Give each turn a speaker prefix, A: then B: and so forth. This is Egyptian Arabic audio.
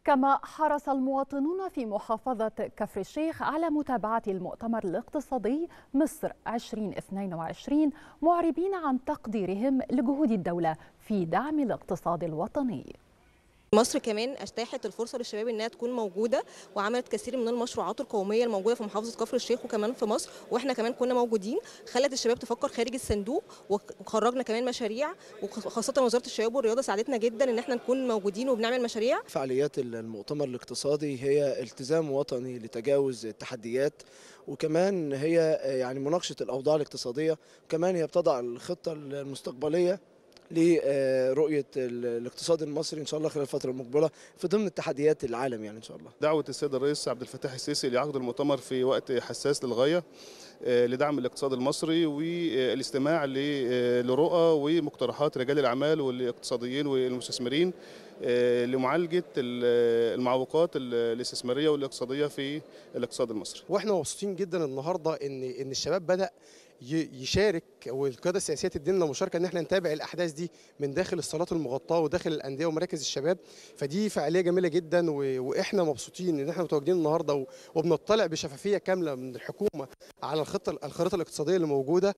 A: كما حرص المواطنون في محافظة كفر الشيخ على متابعة المؤتمر الاقتصادي مصر 2022 معربين عن تقديرهم لجهود الدولة في دعم الاقتصاد الوطني
B: مصر كمان اتاحت الفرصه للشباب انها تكون موجوده وعملت كثير من المشروعات القوميه الموجوده في محافظه كفر الشيخ وكمان في مصر واحنا كمان كنا موجودين خلت الشباب تفكر خارج الصندوق وخرجنا كمان مشاريع وخاصه وزاره الشباب والرياضه ساعدتنا جدا ان احنا نكون موجودين وبنعمل مشاريع
C: فعاليات المؤتمر الاقتصادي هي التزام وطني لتجاوز التحديات وكمان هي يعني مناقشه الاوضاع الاقتصاديه وكمان هي بتضع الخطه المستقبليه لرؤيه الاقتصاد المصري ان شاء الله خلال الفتره المقبله في ضمن تحديات العالم يعني ان شاء الله.
D: دعوه السيد الرئيس عبد الفتاح السيسي لعقد المؤتمر في وقت حساس للغايه لدعم الاقتصاد المصري والاستماع لرؤى ومقترحات رجال الاعمال والاقتصاديين والمستثمرين لمعالجه المعوقات الاستثماريه والاقتصاديه في الاقتصاد المصري.
E: واحنا مبسوطين جدا النهارده ان ان الشباب بدا يشارك والقياده السياسيه تدينا مشاركه ان احنا نتابع الاحداث دي من داخل الصالات المغطاه وداخل الانديه ومراكز الشباب فدي فعاليه جميله جدا واحنا مبسوطين ان احنا متواجدين النهارده وبنطلع بشفافيه كامله من الحكومه على الخطه الخريطه الاقتصاديه اللي موجوده